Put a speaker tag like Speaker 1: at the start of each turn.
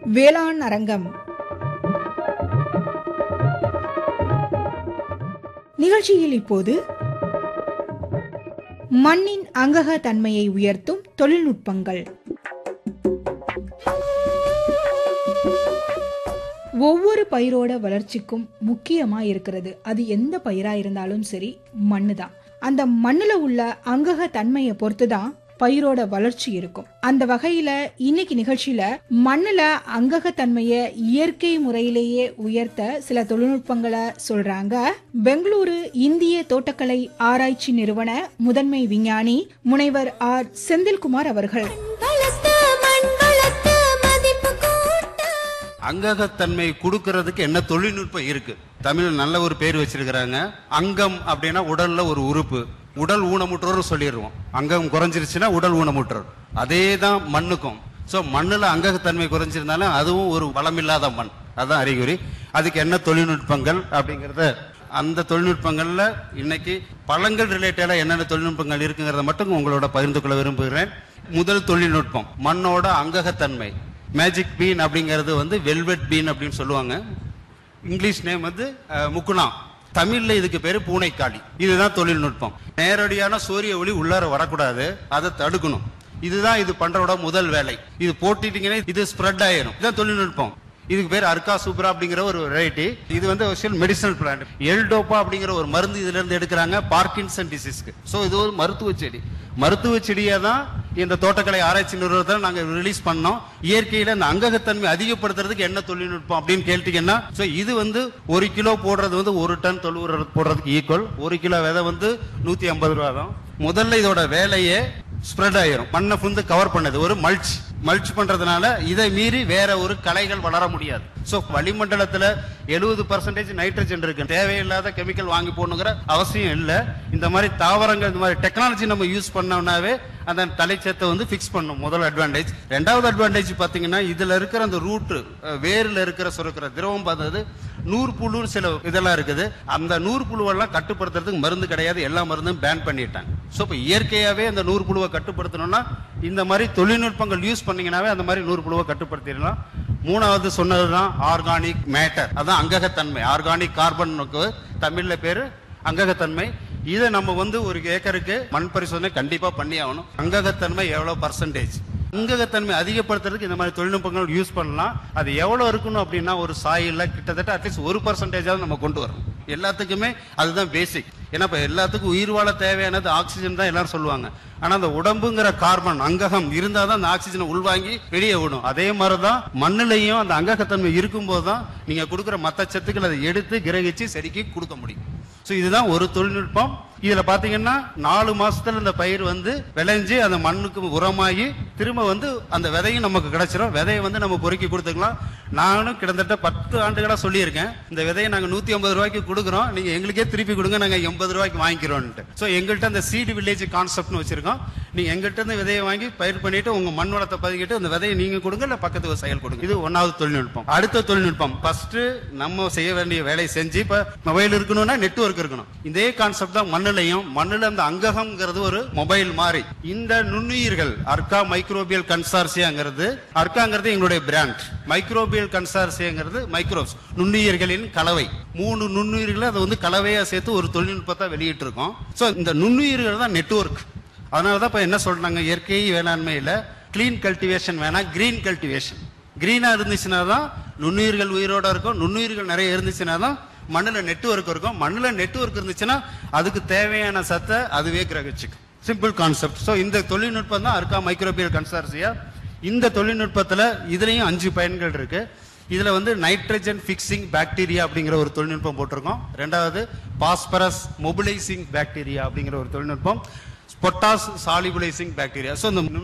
Speaker 1: வேளாண் அரங்கம் நிகழ்ச்சியில் இப்போது மண்ணின் அங்கக தன்மையை உயர்த்தும் தொழில்நுட்பங்கள் ஒவ்வொரு பயிரோட வளர்ச்சிக்கும் முக்கியமா இருக்கிறது அது எந்த பயிரா இருந்தாலும் சரி மண்ணு தான் அந்த மண்ணுல உள்ள அங்கக தன்மையை பொறுத்து தான் பயிரோட வளர்ச்சி இருக்கும் அந்த வகையில இன்னைக்கு நிகழ்ச்சியில மண்ணுல அங்கக தன்மைய இயற்கை முறையிலேயே உயர்த்த சில தொழில்நுட்பங்களை சொல்றாங்க பெங்களூரு இந்திய தோட்டக்கலை ஆராய்ச்சி நிறுவன முதன்மை விஞ்ஞானி முனைவர் ஆர் செந்தில்குமார் அவர்கள்
Speaker 2: வளர்த்து மண் வளர்த்து மதிப்பு கூட்ட
Speaker 3: அங்ககத்தன்மை கொடுக்கறதுக்கு என்ன தொழில்நுட்பம் இருக்கு தமிழ் நல்ல ஒரு பேர் வச்சிருக்கிறாங்க அங்கம் அப்படின்னா உடல்ல ஒரு உறுப்பு உடல் ஊனமுற்றோர் சொல்லிடுவோம் அங்கம் குறைஞ்சிருச்சுன்னா உடல் ஊனமுற்றோர் அதே தான் மண்ணுக்கும் ஸோ மண்ணுல அங்ககத்தன்மை குறைஞ்சிருந்தாலும் அதுவும் ஒரு வளமில்லாத மண் அதான் அறிகுறி அதுக்கு என்ன தொழில்நுட்பங்கள் அப்படிங்கறத அந்த தொழில்நுட்பங்கள்ல இன்னைக்கு பழங்கள் ரிலேட்டடா என்னென்ன தொழில்நுட்பங்கள் இருக்குங்கிறத மட்டும் உங்களோட பகிர்ந்து கொள்ள விரும்புகிறேன் முதல் தொழில்நுட்பம் மண்ணோட அங்ககத்தன்மை மேஜிக் பீன் அப்படிங்கிறது வந்து வெல்வெட் பீன் அப்படின்னு சொல்லுவாங்க இங்கிலீஷ் நேம் வந்து அஹ், முக்குனா தமிழ்ல இதுக்கு பேரு பூனைக்காளி இதுதான் தொழில்நுட்பம் நேரடியான சூரிய ஒளி உள்ளார வரக்கூடாது அதை தடுக்கணும் இதுதான் இது பண்றோட முதல் வேலை இது போட்டுட்டீங்கன்னா இது ஸ்ப்ரெட் ஆயிரும் இதுதான் தொழில்நுட்பம் இதுக்கு பேர் அர்கா சூப்ரா அப்படிங்கிற ஒரு வெரைட்டி இது வந்து மெடிசனல் பிளான்ட் எல்டோப்பா அப்படிங்கிற ஒரு மருந்து இதுல இருந்து எடுக்கிறாங்க பார்க்கின்சன் டிசீஸ்க்கு சோ இது ஒரு மருத்துவ செடி மருத்துவ செடியை தான் இந்த தோட்டக்கலை ஆராய்ச்சி நிறுவனத்தில் நாங்க ரிலீஸ் பண்ணோம் இயற்கையில இந்த அங்ககத்தன்மை அதிகப்படுத்துறதுக்கு என்ன தொழில்நுட்பம் அப்படின்னு கேட்டீங்கன்னா சோ இது வந்து ஒரு கிலோ போடுறது வந்து ஒரு டன் தொழு உரம் போடுறதுக்கு ஈக்குவல் ஒரு கிலோ விதை வந்து நூத்தி ஐம்பது ரூபா தான் முதல்ல இதோட வேலையே ஸ்ப்ரெட் ஆயிரும் மண்ணை ஃபுந்து கவர் பண்ணது ஒரு மல்ச் மல்ச் பண்றதுனால இதை மீறி வேற ஒரு களைகள் வளர முடியாது சோ வளிமண்டலத்துல எழுபது பர்சன்டேஜ் நைட்ரஜன் இருக்கு தேவையில்லாத கெமிக்கல் வாங்கி போடணுங்கிற அவசியம் இல்ல இந்த மாதிரி தாவரங்கள் இந்த மாதிரி டெக்னாலஜி நம்ம யூஸ் பண்ணோம்னாவே அந்த தலைச்சத்தை வந்து ஃபிக்ஸ் பண்ணும் முதல் அட்வான்டேஜ் ரெண்டாவது அட்வான்டேஜ் பாத்தீங்கன்னா இதுல இருக்கிற அந்த ரூட் வேர்ல இருக்கிற சுரக்கிற திரவம் பார்த்தது நூறு புழு சில இதெல்லாம் இருக்குது அந்த நூறு புழுவெல்லாம் கட்டுப்படுத்துறதுக்கு மருந்து கிடையாது எல்லா மருந்தும் பேன் பண்ணிட்டாங்க ஸோ இப்போ இயற்கையாவே அந்த நூறு புழுவை கட்டுப்படுத்தணும்னா இந்த மாதிரி தொழில்நுட்பங்கள் யூஸ் பண்ணீங்கன்னாவே அந்த மாதிரி நூறு புழுவை கட்டுப்படுத்திடலாம் மூணாவது சொன்னதுதான் ஆர்கானிக் மேட்டர் அதான் அங்ககத்தன்மை ஆர்கானிக் கார்பனுக்கு தமிழ்ல பேரு அங்ககத்தன்மை இதை நம்ம வந்து ஒரு ஏக்கருக்கு மண் பரிசோதனை கண்டிப்பா பண்ணி ஆகணும் அங்ககத்தன்மை எவ்வளவு பர்சன்டேஜ் அங்ககத்தன்மை அதிகப்படுத்துறதுக்கு இந்த மாதிரி தொழில்நுட்பங்கள் யூஸ் பண்ணலாம் அது எவ்வளவு இருக்கணும் அப்படின்னா ஒரு சாயில்ல கிட்டத்தட்ட அட்லீஸ்ட் ஒரு பர்சன்டேஜாவது நம்ம கொண்டு வரணும் எல்லாத்துக்குமே அதுதான் பேசிக் ஏன்னா இப்ப எல்லாத்துக்கும் உயிர் வாழ தேவையானது ஆக்சிஜன் தான் எல்லாரும் சொல்லுவாங்க ஆனா அந்த உடம்புங்கிற கார்பன் அங்ககம் இருந்தா தான் அந்த ஆக்சிஜனை உள்வாங்கி வெளியே விடும் அதே மாதிரிதான் மண்ணுலையும் அந்த அங்ககத்தன்மை இருக்கும்போது தான் நீங்க கொடுக்குற மத்த சத்துக்கள் அதை எடுத்து கிரகிச்சு செடிக்கு கொடுக்க முடியும் சோ இதுதான் ஒரு தொழில்நுட்பம் இதுல பாத்தீங்கன்னா நாலு மாசத்துல இந்த பயிர் வந்து விளைஞ்சு அந்த மண்ணுக்கு உரமாகி திரும்ப வந்து அந்த விதையும் நமக்கு கிடைச்சிரும் விதையை வந்து நம்ம பொறுக்கி கொடுத்துக்கலாம் நானும் கிட்டத்தட்ட பத்து ஆண்டுகளா சொல்லியிருக்கேன் இந்த விதையை நாங்க நூத்தி ஐம்பது ரூபாய்க்கு கொடுக்குறோம் நீங்க எங்களுக்கே திருப்பி கொடுங்க நாங்க எண்பது ரூபாய்க்கு வாங்கிக்கிறோம்ட்டு சோ எங்கள்கிட்ட அந்த சீடு வில்லேஜ் கான்செப்ட்னு வச்சிருக்கோம் நீங்க எங்கள்கிட்ட இருந்து விதையை வாங்கி பயிர் பண்ணிட்டு உங்க மண் வளத்தை பதிக்கிட்டு அந்த விதையை நீங்க கொடுங்க இல்ல பக்கத்து விவசாயிகள் கொடுங்க இது ஒன்னாவது தொழில்நுட்பம் அடுத்த தொழில்நுட்பம் ஃபர்ஸ்ட் நம்ம செய்ய வேண்டிய வேலையை செஞ்சு இப்ப மொபைல் இருக்கணும்னா நெட்வொர்க் இருக்கணும் இதே கான்செப்ட் தான் மண்ணுலையும் மண்ணுல அந்த அங்ககம்ங்கிறது ஒரு மொபைல் மாதிரி இந்த நுண்ணுயிர்கள் அர்க்கா மைக்ரோபியல் கன்சார்சியாங்கிறது அர்க்காங்கிறது எங்களுடைய பிராண்ட் மைக்ரோபியல் கன்சார்சியாங்கிறது மைக்ரோப்ஸ் நுண்ணுயிர்களின் கலவை மூணு நுண்ணுயிர்களை அதை வந்து கலவையா சேர்த்து ஒரு தொழில்நுட்பத்தை வெளியிட்டு இருக்கோம் சோ இந்த நுண்ணுயிர்கள் தான் நெட்வொர்க் அதனாலதான் இப்ப என்ன சொல்றாங்க இயற்கை வேளாண்மையில கிளீன் கல்டிவேஷன் வேணாம் கிரீன் கல்டிவேஷன் கிரீனா இருந்துச்சுன்னா தான் நுண்ணுயிர்கள் உயிரோட இருக்கும் நுண்ணுயிர்கள் நிறைய இருந்துச்சுன்னா தான் மண்ணுல நெட்வொர்க் இருக்கும் மண்ணுல நெட்வொர்க் இருந்துச்சுன்னா அதுக்கு தேவையான சத்தை அதுவே கிரகிச்சுக்கும் சிம்பிள் கான்செப்ட் ஸோ இந்த தொழில்நுட்பம் தான் அர்க்கா மைக்ரோபியல் கன்சார்சியா இந்த தொழில்நுட்பத்துல இதுலயும் அஞ்சு பயன்கள் இருக்கு இதுல வந்து நைட்ரஜன் பிக்சிங் பாக்டீரியா அப்படிங்கிற ஒரு தொழில்நுட்பம் போட்டிருக்கோம் ரெண்டாவது பாஸ்பரஸ் மொபிலைசிங் பாக்டீரியா அப்படிங்கிற ஒரு தொழில்நுட்பம் பொட்டாஸ் சாலிபுலைசிங் பாக்டீரியா ஸோ இந்த